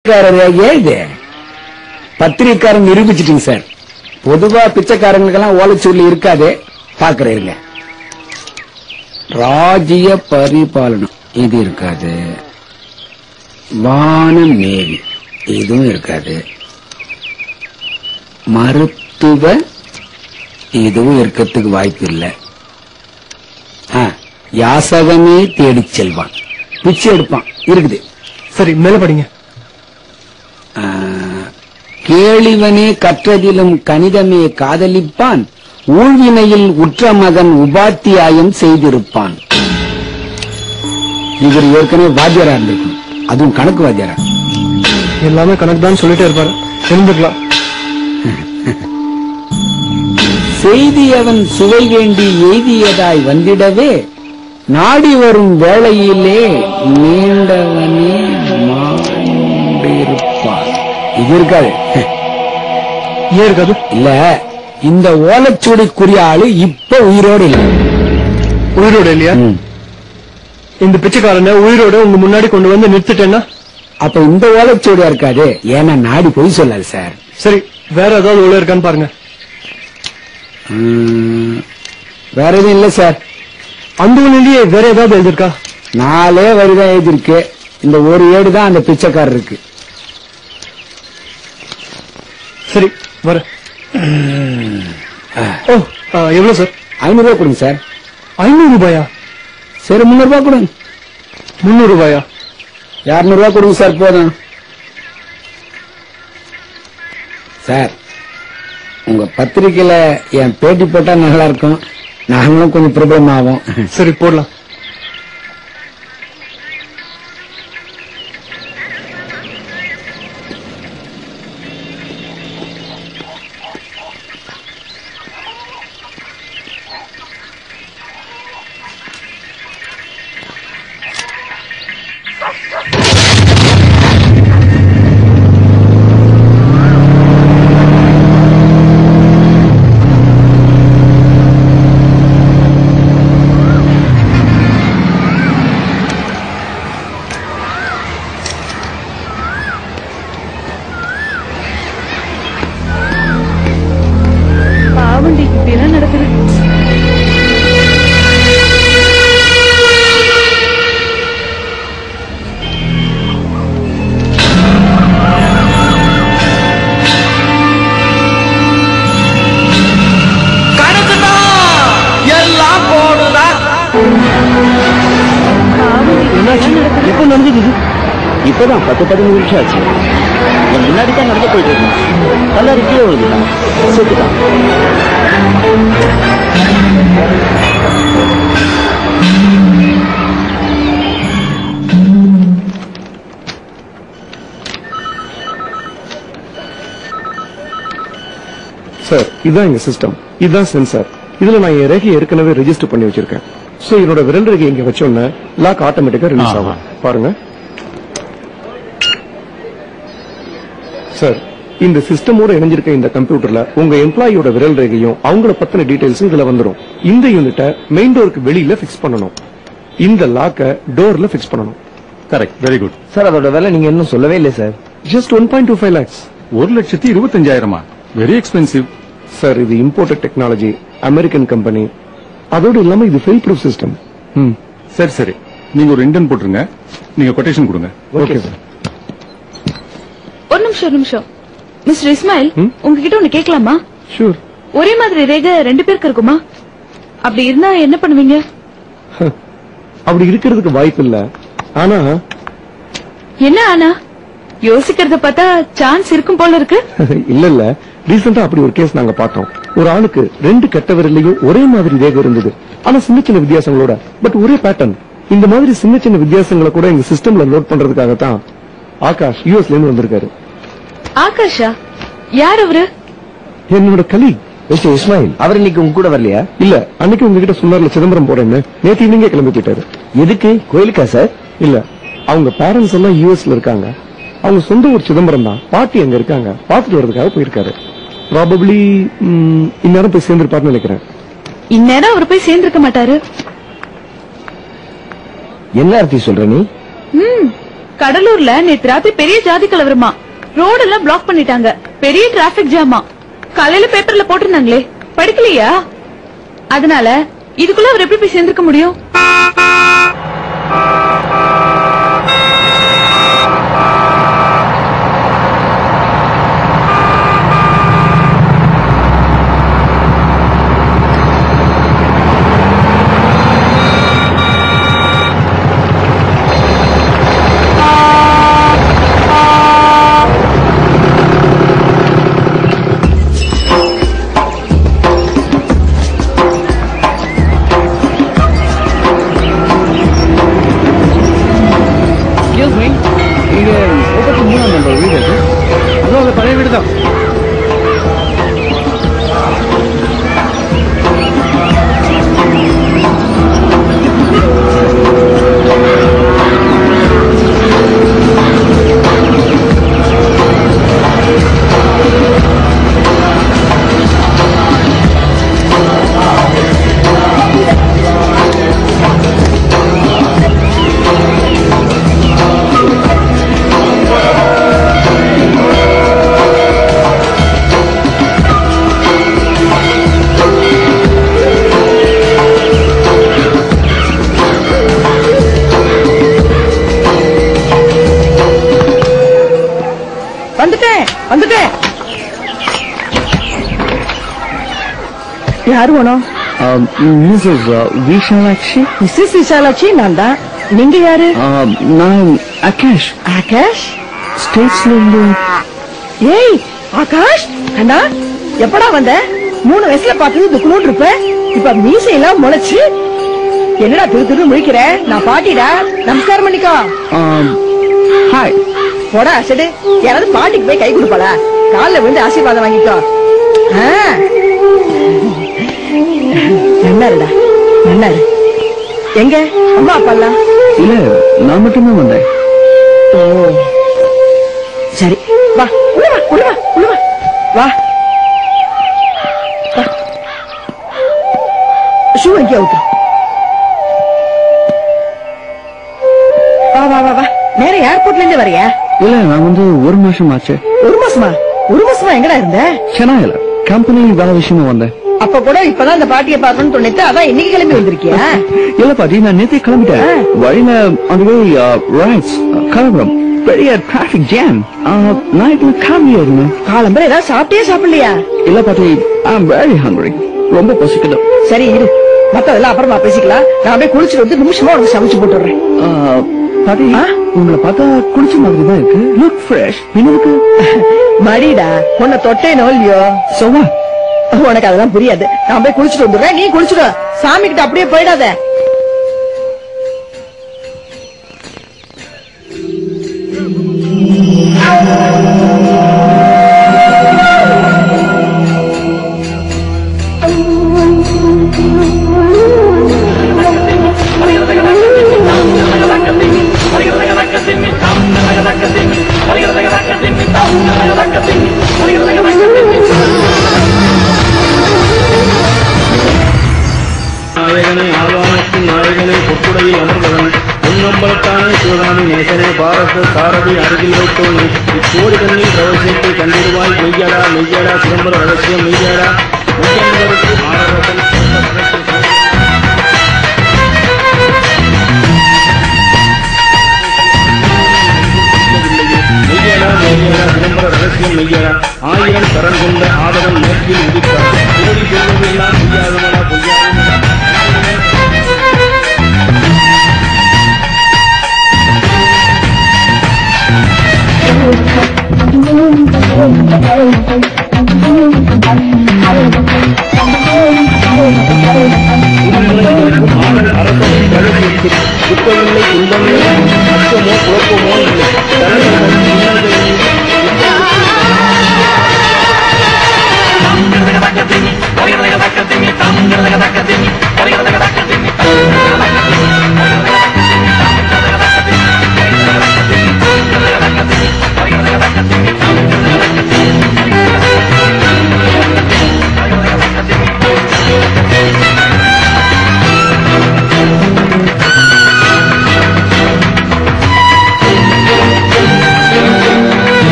பிச்சைக்காரர் இது பத்திரிக்காரன் நிரூபிச்சிட்டீங்க சார் பொதுவா பிச்சைக்காரங்களுக்கெல்லாம் ஓலைச்சூர்ல இருக்காது பாக்குறீங்க ராஜ்ய பரிபாலனம் இது இருக்காது வான மேவி இதுவும் இருக்காது மருத்துவ இதுவும் இருக்கிறதுக்கு வாய்ப்பு இல்லை ஆ, யாசகமே தேடிச் செல்வான் பிச்சை எடுப்பான் இருக்குது சரி மேல படிங்க ஆ, கேளிவனே கற்றதிலும் கணிதமே காதலிப்பான் ஊழ்வினையில் உற்ற மகன் உபாத்தியாயம் செய்திருப்பான் இவர் ஏற்கனவே வாத்தியாரா இருந்திருக்கும் அதுவும் கணக்கு வாத்தியாரா எல்லாமே கணக்கு தான் சொல்லிட்டே இருப்பாரு இருந்துக்கலாம் செய்தியவன் சுவை வேண்டி எய்தியதாய் வந்திடவே நாடி வரும் வேளையிலே நீண்டவனே மாண்டிருப்பான் இது இருக்காது ஏன் இருக்காது இல்ல இந்த ஓலைச்சுவடிக்குரிய ஆளு இப்ப உயிரோடு இல்ல உயிரோட இல்லையா ம். இந்த பிச்சைக்காரனை உயிரோட உங்க முன்னாடி கொண்டு வந்து நிறுத்திட்டேன்னா அப்ப இந்த ஓலைச்சுவடியா இருக்காது ஏன்னா நாடி பொய் சொல்லாது சார் சரி வேற ஏதாவது உள்ள இருக்கான்னு பாருங்க ம், வேற எதுவும் இல்ல சார் அந்த ஒண்ணுலயே வேற ஏதாவது எழுதிருக்கா நாலே வரிதான் எழுதிருக்கு இந்த ஒரு ஏடு தான் அந்த பிச்சைக்காரருக்கு சரி வர ஓ ஆ, எவ்வளவு சார் ஐநூறு ரூபாய் கொடுங்க சார் ஐநூறு ரூபாயா சரி முன்னூறு ரூபாய் கொடுங்க முன்னூறு ரூபாயா இரநூறு ரூபாய் கொடுங்க சார் போதும் சார் உங்க பத்திரிக்கையில என் பேட்டி போட்டா நல்லா இருக்கும் நாங்களும் கொஞ்சம் பிரபலம் ஆகும் சரி போடலாம் பாவண்டி இப்படி எல்லாம் நடக்குது பாவண்டி இப்படி எல்லாம் நடக்குது எப்ப நடந்தது இது? இப்பதான் பத்து பதினஞ்சு நிமிஷம் ஆச்சு என் முன்னாடி தான் நடந்து போயிட்டு இருந்தான் கல்லாரி கீழே விழுந்துட்டான் செத்துட்டான் சார் இதுதான் எங்க சிஸ்டம் இதுதான் சென்சார் இதுல நான் என் ரேகையை ஏற்கனவே ரெஜிஸ்டர் பண்ணி வச்சிருக்கேன் சோ என்னோட விரல் ரேகை இங்க வச்சோன்னே லாக் ஆட்டோமேட்டிக்கா ரிலீஸ் ஆகும் பாருங்க சார் இந்த சிஸ்டமோட இணைஞ்சிருக்க இந்த கம்ப்யூட்டர்ல உங்க எம்ப்ளாயியோட விரல் ரேகையும் அவங்கள பத்தின டீடைல்ஸும் இதுல வந்துரும் இந்த யூனிட்டை மெயின் டோருக்கு வெளியில ஃபிக்ஸ் பண்ணணும் இந்த லாக்க டோர்ல ஃபிக்ஸ் பண்ணணும் கரெக்ட் வெரி குட் சார் அதோட விலை நீங்க இன்னும் சொல்லவே இல்லை sir just one point two five lakhs ஒரு லட்சத்தி இருபத்தஞ்சாயிரமா வெரி எக்ஸ்பென்சிவ் சார் இது இம்போர்ட்டட் டெக்னாலஜி அமெரிக்கன் கம்பெனி அதோடு இல்லாம இது ஃபெயில் ப்ரூஃப் சிஸ்டம் ம் சரி சரி நீங்க ஒரு இன்டன் போட்டுருங்க நீங்க கொட்டேஷன் கொடுங்க ஓகே சார் ஒரு நிமிஷம் ஒரு நிமிஷம் மிஸ்டர் இஸ்மாயில் ம்? உங்ககிட்ட ஒண்ணு கேட்கலாமா ஷூர் ஒரே மாதிரி ரேகை ரெண்டு பேருக்கு இருக்குமா அப்படி இருந்தா என்ன பண்ணுவீங்க அப்படி இருக்கிறதுக்கு வாய்ப்பு இல்ல ஆனா என்ன ஆனா யோசிக்கிறத பார்த்தா சான்ஸ் இருக்கும் போல இருக்கு இல்ல இல்ல ரீசெண்டா அப்படி ஒரு கேஸ் நாங்க பார்த்தோம் ஒரு ஆளுக்கு ரெண்டு கெட்ட விரல்லையும் ஒரே மாதிரி ரேகை இருந்தது ஆனா சின்ன சின்ன வித்தியாசங்களோட பட் ஒரே பேட்டர்ன் இந்த மாதிரி சின்ன சின்ன வித்தியாசங்களை கூட எங்க சிஸ்டம்ல லோட் பண்றதுக்காக தான் ஆகாஷ் யூஎஸ்ல இருந்து வந்திருக்காரு ஆகாஷா யார் அவரு என்னோட கலீக் மிஸ்டர் இஸ்மாயில் அவர் இன்னைக்கு உங்க கூட வரலையா இல்ல அன்னைக்கு உங்ககிட்ட சொன்னார்ல சிதம்பரம் போறேன்னு நேத்து ஈவினிங்கே கிளம்பி போயிட்டாரு எதுக்கு கோயிலுக்கா சார் இல்ல அவங்க பேரண்ட்ஸ் எல்லாம் யூஎஸ்ல இருக்காங்க அவங்க சொந்த ஊர் சிதம்பரம் தான் பாட்டி அங்க இருக்காங்க பாத்துட்டு வர்றதுக்காக போயிருக்காரு ப்ராபப்ளி இந்நேரம் போய் சேர்ந்திருப்பாருன்னு நினைக்கிறேன் இந்நேரம் அவர் போய் சேர்ந்திருக்க மாட்டாரு என்ன அர்த்தி சொல்ற நீ ம் கடலூர்ல நேத்து ராத்திரி பெரிய ஜாதி கலவரமா ரோடு எல்லாம் பிளாக் பண்ணிட்டாங்க பெரிய டிராபிக் ஜாமா காலையில பேப்பர்ல போட்டிருந்தாங்களே படிக்கலையா அதனால இதுக்குள்ள அவர் எப்படி போய் சேர்ந்திருக்க முடியும் எக்ஸ்கியூஸ் மீ இங்க முப்பத்தி மூணாம் நம்பர் வீடு அது அதுவும் அந்த பழைய வீடு தான் வந்துட்டேன் வந்துட்டேன் யாரு வேணும் மிஸ்ஸஸ் விஷாலாட்சி மிஸ்ஸஸ் விசாலாட்சி நான் தான் நீங்க யாரு நான் அகேஷ் ஆகாஷ் ஸ்டேட்ஸ்ல இருந்து ஏய் ஆகாஷ் அண்ணா எப்படா வந்த மூணு வயசுல பார்த்தது துக்குனு இருப்ப இப்ப மீசையெல்லாம் முளைச்சு என்னடா திரு திரு முழிக்கிற நான் பாட்டிடா நமஸ்காரம் பண்ணிக்கோ ஹாய் போடா சரி யாராவது பாட்டிக்கு போய் கை கொடுப்பாளா கால்ல விழுந்து ஆசீர்வாதம் வாங்கிக்கோ ஆ. நன்னாருடா நன்னாரு எங்க அம்மா அப்பாலாம் இல்ல நான் மட்டும்தான் வந்தேன் ஓ சரி வா உள்ள வா உள்ள வா உள்ள வா வா வா. ஷூ எங்கே அவுத்து வா வா வா வா நேர ஏர்போர்ட்ல இருந்து வரையா இல்ல நான் வந்து ஒரு மாசம் ஆச்சு ஒரு மாசமா ஒரு மாசமா எங்கடா இருந்த சென்னையில கம்பெனி வேலை விஷயமா வந்தேன் அப்ப கூட இப்பதான் அந்த பாட்டியை பார்க்கணும்னு தோணிட்டு அதான் இன்னைக்கு கிளம்பி வந்திருக்கியா இல்ல பாட்டி நான் நேத்தே கிளம்பிட்டேன் வழியில அந்த ரைட்ஸ் கலவரம் பெரிய டிராபிக் ஜாம் நைட்ல காமியா இருந்தேன் காலம்பர ஏதாவது சாப்பிட்டே சாப்பிடலையா இல்ல பாட்டி ஐ அம் வெரி ஹங்கரி ரொம்ப பசிக்குது சரி இரு மத்ததெல்லாம் அப்புறமா பேசிக்கலாம் நான் போய் குளிச்சுட்டு வந்து நிமிஷமா உனக்கு சமைச்சு போட்டுறேன் Uh, பாட்டி உங்களை பார்த்தா குளிச்ச மாதிரி தான் இருக்கு லுக் ஃப்ரெஷ் இன்னும் மடிடா உன்னை தொட்டேனோ இல்லையோ சோவா உனக்கு அதெல்லாம் புரியாது நான் போய் குளிச்சுட்டு வந்துடுறேன் நீ குளிச்சுடு சாமி கிட்ட அப்படியே போயிடாத நாயகனே ஆழ்வானத்தின் நாயகனே பொற்குடையில் அமர்ந்தவன் பொன்னம்பலத்தானே சிவகாமி நேசனே பாரத சாரதி அருகில் வைத்தோனே இக்கோடி கண்ணில் ரகசியத்தை கண்டிடுவாய் மெய்யடா மெய்யடா சிதம்பர ரகசியம் மெய்யடா மெய்யன்பருக்கு ஆரவசன் மெய்யடா மெய்யடா சிதம்பர ரகசியம் மெய்யடா ஆயிரம் கரம் கொண்ட ஆதவன் மேற்கில் உதித்தார் கோடி சொல்வது எல்லாம் பொய்யாதவனா பொய்யாதவனா Thank you.